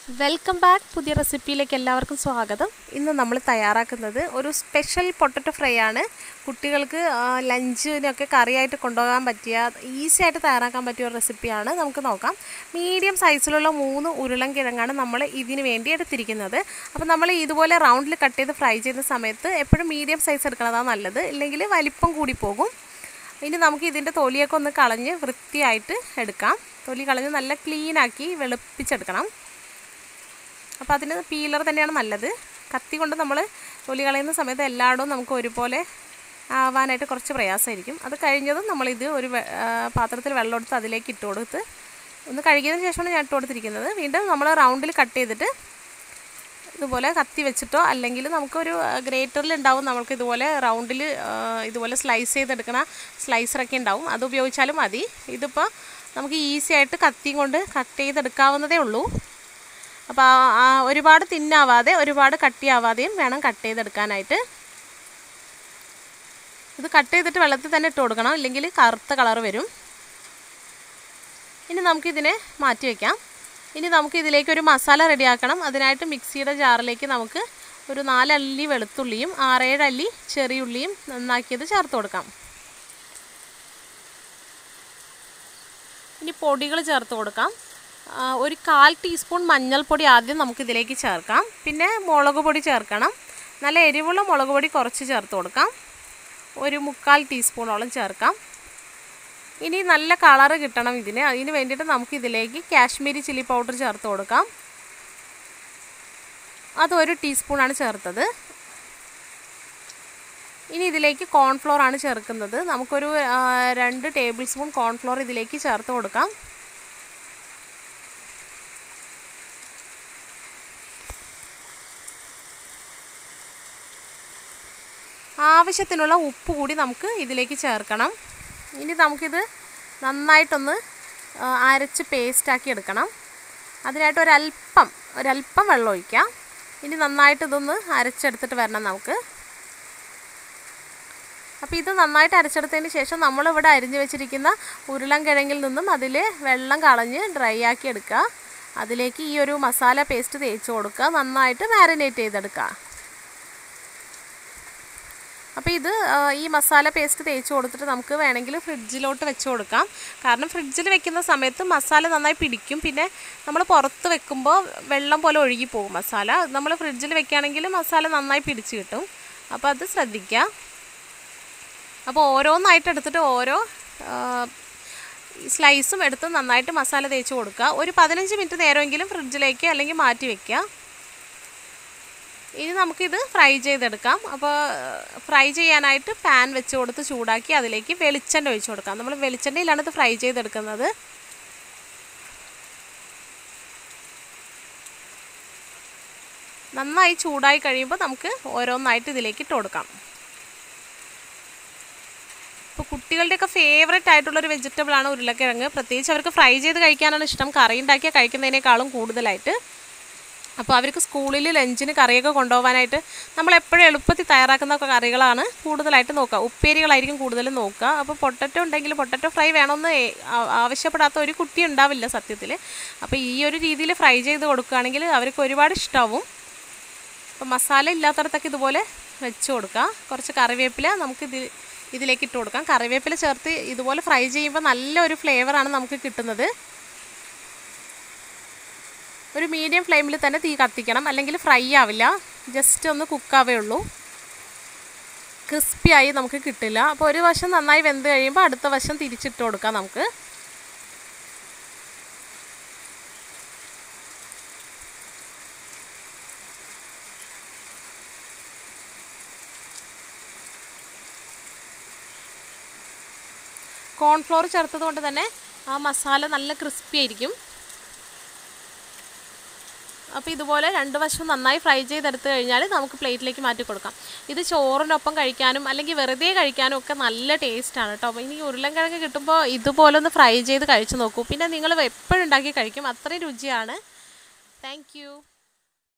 welcome back പുതിയ റെസിപ്പിയിലേക്ക് എല്ലാവർക്കും സ്വാഗതം ഇന്ന് നമ്മൾ തയ്യാറാക്കുന്നത് ഒരു സ്പെഷ്യൽ പൊട്ടറ്റോ ഫ്രൈ ആണ് കുട്ടികൾക്ക് ആ, ലഞ്ചിനൊക്കെ കറിയായിട്ട് കൊണ്ടുപോകാൻ പറ്റിയ ഈസി ആയിട്ട് തയ്യാറാക്കാൻ പറ്റിയ ഒരു റെസിപ്പിയാണ് നമുക്ക് നോക്കാം മീഡിയം സൈസിലുള്ള മൂന്ന് ഉരുളൻ കിഴങ്ങാണ് നമ്മൾ ഇതിന് വേണ്ടി എടുത്തിരിക്കുന്നത് അപ്പോൾ നമ്മൾ ഇതുപോലെ റൗണ്ടിൽ കട്ട് ചെയ്ത് ഫ്രൈ ചെയ്യുന്ന സമയത്ത് എപ്പോഴും മീഡിയം സൈസ് എടുക്കണതാണ് നല്ലത് ഇല്ലെങ്കിൽ വലിപ്പം കൂടി പോകും ഇനി നമുക്ക് ഇതിൻ്റെ തൊലിയൊക്കെ ഒന്ന് കളഞ്ഞ് വൃത്തിയായിട്ട് എടുക്കാം തൊലി കളഞ്ഞ് നല്ല ക്ലീനാക്കി വെളുപ്പിച്ചെടുക്കണം അപ്പോൾ അതിന് പീലർ തന്നെയാണ് നല്ലത് കത്തി കൊണ്ട് നമ്മൾ തൊലി കളയുന്ന സമയത്ത് എല്ലായിടവും നമുക്ക് ഒരുപോലെ ആവാനായിട്ട് കുറച്ച് പ്രയാസമായിരിക്കും അത് കഴിഞ്ഞതും നമ്മളിത് ഒരു വെ- ആ, പാത്രത്തിൽ വെള്ളം എടുത്ത് അതിലേക്ക് ഇട്ട് കൊടുത്ത് ഒന്ന് കഴുകിയതിന് ശേഷമാണ് ഞാൻ ഇട്ട് കൊടുത്തിരിക്കുന്നത് വീണ്ടും നമ്മൾ റൗണ്ടിൽ കട്ട് ചെയ്തിട്ട് ഇതുപോലെ കത്തി വെച്ചിട്ടോ അല്ലെങ്കിൽ നമുക്കൊരു ഗ്രേറ്ററിൽ ഉണ്ടാവും നമുക്ക് ഇതുപോലെ റൗണ്ടിൽ ഇതുപോലെ സ്ലൈസ് ചെയ്തെടുക്കണ സ്ലൈസറൊക്കെ ഉണ്ടാവും അത് ഉപയോഗിച്ചാലും മതി ഇതിപ്പോൾ നമുക്ക് ഈസി ആയിട്ട് കത്തിയും കൊണ്ട് കട്ട് ചെയ്തെടുക്കാവുന്നതേ ഉള്ളൂ അപ്പോൾ ആ- ആ ഒരുപാട് തിന്നാവാതെ ഒരുപാട് കട്ടിയാവാതെയും വേണം കട്ട് ചെയ്തെടുക്കാനായിട്ട് ഇത് കട്ട് ചെയ്തിട്ട് വെള്ളത്തിൽ തന്നെ ഇട്ട് കൊടുക്കണം ഇല്ലെങ്കിൽ കറുത്ത കളർ വരും ഇനി നമുക്കിതിനെ മാറ്റി വയ്ക്കാം ഇനി നമുക്ക് ഇതിലേക്ക് ഒരു മസാല റെഡിയാക്കണം അതിനായിട്ട് മിക്സിയുടെ ജാറിലേക്ക് നമുക്ക് ഒരു നാലല്ലി വെളുത്തുള്ളിയും ആറേഴ് അല്ലി ചെറിയുള്ളിയും നന്നാക്കിയത് ചേർത്ത് കൊടുക്കാം ഇനി പൊടികൾ ചേർത്ത് കൊടുക്കാം ആ, ഒരു കാൽ ടീസ്പൂൺ മഞ്ഞൾപ്പൊടി ആദ്യം നമുക്കിതിലേക്ക് ചേർക്കാം പിന്നെ മുളക് പൊടി ചേർക്കണം നല്ല എരിവുള്ള മുളക് പൊടി കുറച്ച് ചേർത്ത് കൊടുക്കാം ഒരു മുക്കാൽ ടീസ്പൂണോളം ചേർക്കാം ഇനി നല്ല കളറ് കിട്ടണം ഇതിന് അതിന് വേണ്ടിയിട്ട് നമുക്ക് ഇതിലേക്ക് കാശ്മീരി ചില്ലി പൗഡർ ചേർത്ത് കൊടുക്കാം അത് ഒരു ടീസ്പൂണാണ് ചേർത്തത് ഇനി ഇതിലേക്ക് കോൺഫ്ലോർ ആണ് ചേർക്കുന്നത് നമുക്കൊരു ആ, രണ്ട് ടേബിൾ സ്പൂൺ കോൺഫ്ലോർ ഇതിലേക്ക് ചേർത്ത് കൊടുക്കാം ആവശ്യത്തിനുള്ള ഉപ്പ് കൂടി നമുക്ക് ഇതിലേക്ക് ചേർക്കണം ഇനി നമുക്കിത് നന്നായിട്ടൊന്ന് ആ, അരച്ച് പേസ്റ്റാക്കി എടുക്കണം അതിനായിട്ട് ഒരല്പം ഒരല്പം വെള്ളം ഒഴിക്കാം ഇനി നന്നായിട്ട് ഇതൊന്ന് അരച്ചെടുത്തിട്ട് വരണം നമുക്ക് അപ്പോൾ ഇത് നന്നായിട്ട് അരച്ചെടുത്തതിന് ശേഷം നമ്മളിവിടെ അരിഞ്ഞു വെച്ചിരിക്കുന്ന ഉരുളൻ കിഴങ്ങിൽ നിന്നും അതിൽ വെള്ളം കളഞ്ഞ് ഡ്രൈ ആക്കി എടുക്കുക അതിലേക്ക് ഈ ഒരു മസാല പേസ്റ്റ് തേച്ച് കൊടുക്കുക നന്നായിട്ട് മാരിനേറ്റ് ചെയ്തെടുക്കുക അപ്പോൾ ഇത് ആ, ഈ മസാല പേസ്റ്റ് തേച്ച് കൊടുത്തിട്ട് നമുക്ക് വേണമെങ്കിൽ ഫ്രിഡ്ജിലോട്ട് വെച്ച് കൊടുക്കാം കാരണം ഫ്രിഡ്ജിൽ വെക്കുന്ന സമയത്ത് മസാല നന്നായി പിടിക്കും പിന്നെ നമ്മൾ പുറത്ത് വെക്കുമ്പോൾ വെള്ളം പോലെ ഒഴുകി പോകും മസാല നമ്മൾ ഫ്രിഡ്ജിൽ വെക്കുകയാണെങ്കിൽ മസാല നന്നായി പിടിച്ച് കിട്ടും അപ്പോൾ അത് ശ്രദ്ധിക്കുക അപ്പോൾ ഓരോന്നായിട്ട് എടുത്തിട്ട് ഓരോ സ്ലൈസും എടുത്ത് നന്നായിട്ട് മസാല തേച്ച് കൊടുക്കുക ഒരു പതിനഞ്ച് മിനിറ്റ് നേരമെങ്കിലും ഫ്രിഡ്ജിലേക്ക് അല്ലെങ്കിൽ മാറ്റി വെക്കുക ഇനി നമുക്കിത് ഫ്രൈ ചെയ്തെടുക്കാം അപ്പോൾ ഫ്രൈ ചെയ്യാനായിട്ട് പാൻ വെച്ച് കൊടുത്ത് ചൂടാക്കി അതിലേക്ക് വെളിച്ചെണ്ണ ഒഴിച്ച് കൊടുക്കാം നമ്മൾ വെളിച്ചെണ്ണയിലാണ് ഇത് ഫ്രൈ ചെയ്തെടുക്കുന്നത് നന്നായി ചൂടായി കഴിയുമ്പോൾ നമുക്ക് ഓരോന്നായിട്ട് ഇതിലേക്ക് ഇട്ട് കൊടുക്കാം ഇപ്പോൾ കുട്ടികളുടെയൊക്കെ ഫേവറേറ്റ് ആയിട്ടുള്ളൊരു വെജിറ്റബിളാണ് ഉരുളക്കിഴങ്ങ് പ്രത്യേകിച്ച് അവർക്ക് ഫ്രൈ ചെയ്ത് കഴിക്കാനാണ് ഇഷ്ടം കറി ഉണ്ടാക്കിയാൽ കഴിക്കുന്നതിനേക്കാളും കൂടുതലായിട്ട് അപ്പോൾ അവർക്ക് സ്കൂളിൽ ലഞ്ചിന് കറിയൊക്കെ കൊണ്ടുപോകാനായിട്ട് നമ്മൾ എപ്പോഴും എളുപ്പത്തിൽ തയ്യാറാക്കുന്ന കറികളാണ് കൂടുതലായിട്ട് നോക്കുക ഉപ്പേരികളായിരിക്കും കൂടുതലും നോക്കുക അപ്പോൾ പൊട്ടറ്റോ ഉണ്ടെങ്കിൽ പൊട്ടറ്റോ ഫ്രൈ വേണമെന്ന് ഏ- ആ- ആവശ്യപ്പെടാത്ത ഒരു കുട്ടി ഉണ്ടാവില്ല സത്യത്തിൽ അപ്പോൾ ഈ ഒരു രീതിയിൽ ഫ്രൈ ചെയ്ത് കൊടുക്കുകയാണെങ്കിൽ അവർക്ക് ഒരുപാട് ഇഷ്ടമാവും അപ്പോൾ മസാല ഇല്ലാത്തടത്തൊക്കെ ഇതുപോലെ വെച്ച് കൊടുക്കുക കുറച്ച് കറിവേപ്പില നമുക്ക് ഇത് ഇതിലേക്ക് ഇട്ട് കൊടുക്കാം കറിവേപ്പില ചേർത്ത് ഇതുപോലെ ഫ്രൈ ചെയ്യുമ്പോൾ നല്ലൊരു ഫ്ലേവറാണ് നമുക്ക് കിട്ടുന്നത് ഒരു മീഡിയം ഫ്ലെയിമിൽ തന്നെ തീ കത്തിക്കണം അല്ലെങ്കിൽ ഫ്രൈ ആവില്ല ജസ്റ്റ് ഒന്ന് കുക്കാവേ ഉള്ളൂ ക്രിസ്പിയായി നമുക്ക് കിട്ടില്ല അപ്പോൾ ഒരു വശം നന്നായി വെന്ത് കഴിയുമ്പോൾ അടുത്ത വശം തിരിച്ചിട്ട് കൊടുക്കാം നമുക്ക് കോൺഫ്ലോർ ചേർത്തത് കൊണ്ട് തന്നെ ആ മസാല നല്ല ക്രിസ്പി ആയിരിക്കും അപ്പോൾ ഇതുപോലെ രണ്ട് വശവും നന്നായി ഫ്രൈ ചെയ്തെടുത്ത് കഴിഞ്ഞാൽ നമുക്ക് പ്ലേറ്റിലേക്ക് മാറ്റി കൊടുക്കാം ഇത് ചോറിനൊപ്പം കഴിക്കാനും അല്ലെങ്കിൽ വെറുതെ കഴിക്കാനും ഒക്കെ നല്ല ടേസ്റ്റാണ് കേട്ടോ അപ്പോൾ ഇനി ഉരുളൻകിഴങ്ങ് കിട്ടുമ്പോൾ ഇതുപോലെ ഒന്ന് ഫ്രൈ ചെയ്ത് കഴിച്ച് നോക്കൂ പിന്നെ നിങ്ങൾ എപ്പോഴും ഉണ്ടാക്കി കഴിക്കും അത്രയും രുചിയാണ് താങ്ക്